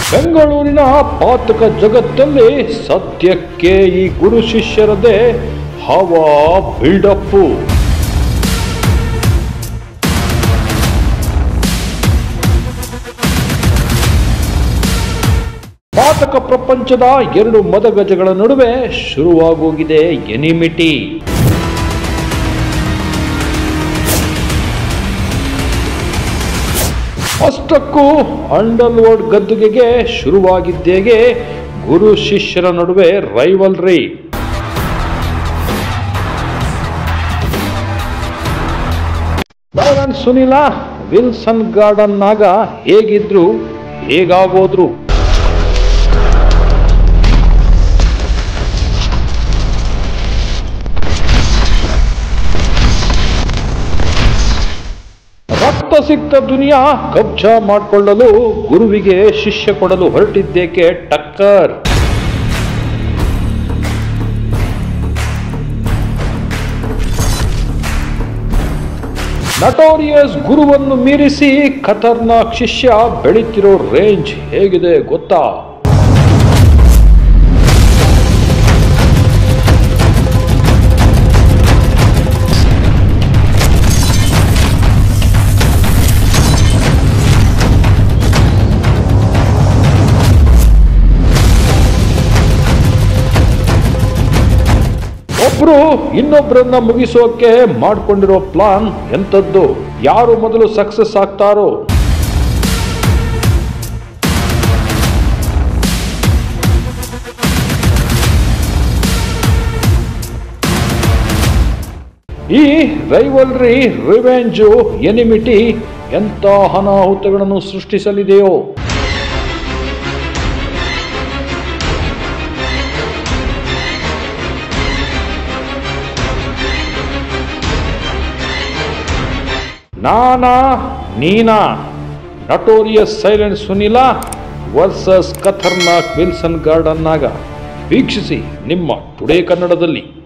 ಬೆಂಗಳೂರಿನ ಪಾತಕ ಜಗತ್ತಲ್ಲಿ ಸದ್ಯಕ್ಕೆ ಈ ಗುರು ಶಿಷ್ಯರದೇ ಹವಾ ಬಿಲ್ಡಪ್ಪು ಪಾತಕ ಪ್ರಪಂಚದ ಎರಡು ಮದಗಜಗಳ ನಡುವೆ ಶುರುವಾಗೋಗಿದೆ ಎನಿಮಿಟಿ ಅಷ್ಟಕ್ಕೂ ಅಂಡರ್ವರ್ಲ್ಡ್ ಗದ್ದುಗೆಗೆ ಶುರುವಾಗಿದ್ದೇಗೆ ಗುರು ಶಿಷ್ಯರ ನಡುವೆ ರೈವಲ್ರಿ ಬೈರನ್ ಸುನಿಲ ವಿಲ್ಸನ್ ಗಾರ್ಡನ್ ನಾಗ ಹೇಗಿದ್ರು ಹೇಗಾಗೋದ್ರು ರಕ್ತ ಸಿಕ್ತ ದುನಿಯಾ ಕಬ್ಜಾ ಮಾಡಿಕೊಳ್ಳಲು ಗುರುವಿಗೆ ಶಿಷ್ಯ ಕೊಡಲು ಹೊರಟಿದ್ದೇಕೆ ಟಕ್ಕರ್ ನಟೋರಿಯಸ್ ಗುರುವನ್ನು ಮೀರಿಸಿ ಖತರ್ನಾಕ್ ಶಿಷ್ಯ ಬೆಳೀತಿರೋ ರೇಂಜ್ ಹೇಗಿದೆ ಗೊತ್ತಾ ಒಬ್ರು ಇನ್ನೊಬ್ಬರನ್ನ ಮುಗಿಸೋಕೆ ಮಾಡ್ಕೊಂಡಿರೋ ಪ್ಲಾನ್ ಎಂಥದ್ದು ಯಾರು ಮೊದಲು ಸಕ್ಸಸ್ ಆಗ್ತಾರೋ ಈ ರೈವಲ್ರಿ ರಿವೆಂಜು ಎನಿಮಿಟಿ ಎಂಥ ಅನಾಹುತಗಳನ್ನು ಸೃಷ್ಟಿಸಲಿದೆಯೋ ನಾನಾ ನೀನಾ ನಟೋರಿಯಸ್ ಸೈಲೆಂಟ್ ಸುನಿಲ ವರ್ಸಸ್ ಖತರ್ನಾಕ್ ವಿಲ್ಸನ್ ಗಾರ್ಡನ್ನಾಗ ವೀಕ್ಷಿಸಿ ನಿಮ್ಮ ಟುಡೇ ಕನ್ನಡದಲ್ಲಿ